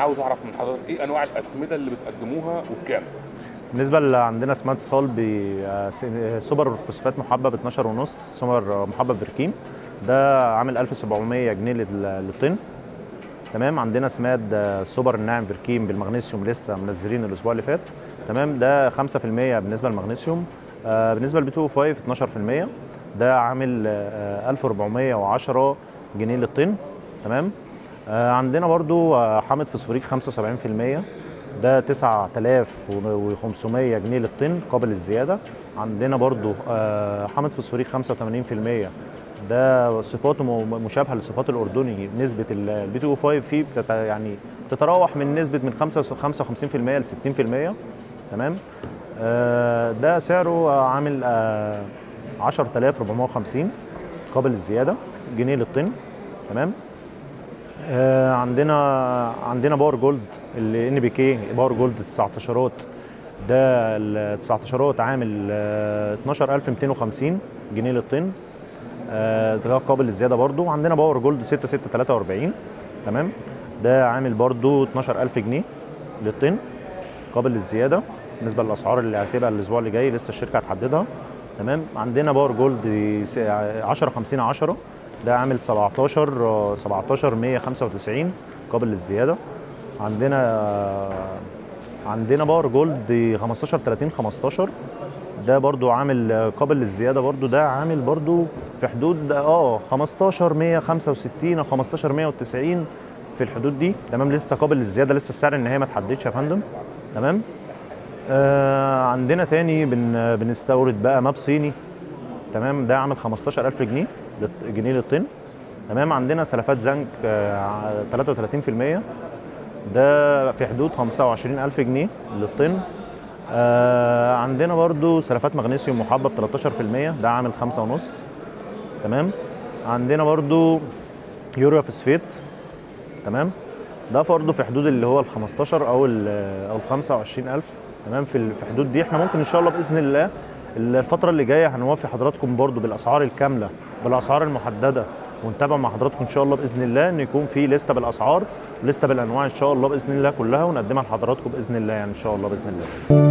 عاوز اعرف من حضرتك ايه انواع الاسمده اللي بتقدموها وبكام بالنسبه اللي عندنا سمارت صلب آه، س- آه، سوبر فوسفات محبب 12 ونص سوبر آه، محبب فيركيم ده عامل 1700 جنيه لل- للطن تمام عندنا سماد آه، سوبر الناعم فيركيم بالمغنيسيوم لسه منزلين الاسبوع اللي فات تمام ده 5% بالنسبه للمغنيسيوم آه، بالنسبه للبي 2 5 12% ده عامل آه، 1410 جنيه للطن تمام آه، عندنا برضو آه، حامض فوسفوريك 75% ده 9500 جنيه للطن قابل للزياده عندنا برضو آه، حامض فوسفوريك 85% ده صفاته م- مشابهه لصفات الاردني نسبه البي 2 5 فيه بتت يعني تتراوح من نسبه من 5 55% ل 60% تمام آه، ده سعره عامل آه، 10450 قابل للزياده جنيه للطن تمام آه، عندنا عندنا باور جولد اللي ان بي كي باور جولد 19 ده ال 19 عامل آه، 12250 جنيه للطن آه، ده قابل للزياده برضو عندنا باور جولد 6643 تمام ده عامل برضو 12000 جنيه للطن قابل للزياده بالنسبه للاسعار اللي هتبقى الاسبوع اللي جاي لسه الشركه هتحددها تمام عندنا باور جولد 10 50 10 ده عامل 17 آه، 17 195 قابل للزياده عندنا آه، عندنا باور جولد 15 30 15 ده برضو عامل آه، قابل للزياده برضو ده عامل برضو في حدود اه 15 165 او 15 190 في الحدود دي تمام لسه قابل للزياده لسه السعر النهائي ما اتحددش يا فندم تمام آه عندنا تاني بن بنستورد بقى ماب صيني تمام ده عامل 15000 جنيه للط- جنيه للطن تمام عندنا سلفات زنك آه 33% ده في حدود 25000 جنيه للطن آه عندنا برضو سلفات مغنيسيوم محبب 13% ده عامل 5.5 تمام عندنا برضو يوريا فوسفيت تمام ده برضه في حدود اللي هو ال 15 او ال او ال 25000 تمام في ال- في حدود دي احنا ممكن ان شاء الله باذن الله الفتره اللي جايه هنوافي حضراتكم برضه بالاسعار الكامله بالاسعار المحدده ونتابع مع حضراتكم ان شاء الله باذن الله ان يكون في لسته بالاسعار لسته بالانواع ان شاء الله باذن الله كلها ونقدمها لحضراتكم باذن الله يعني ان شاء الله باذن الله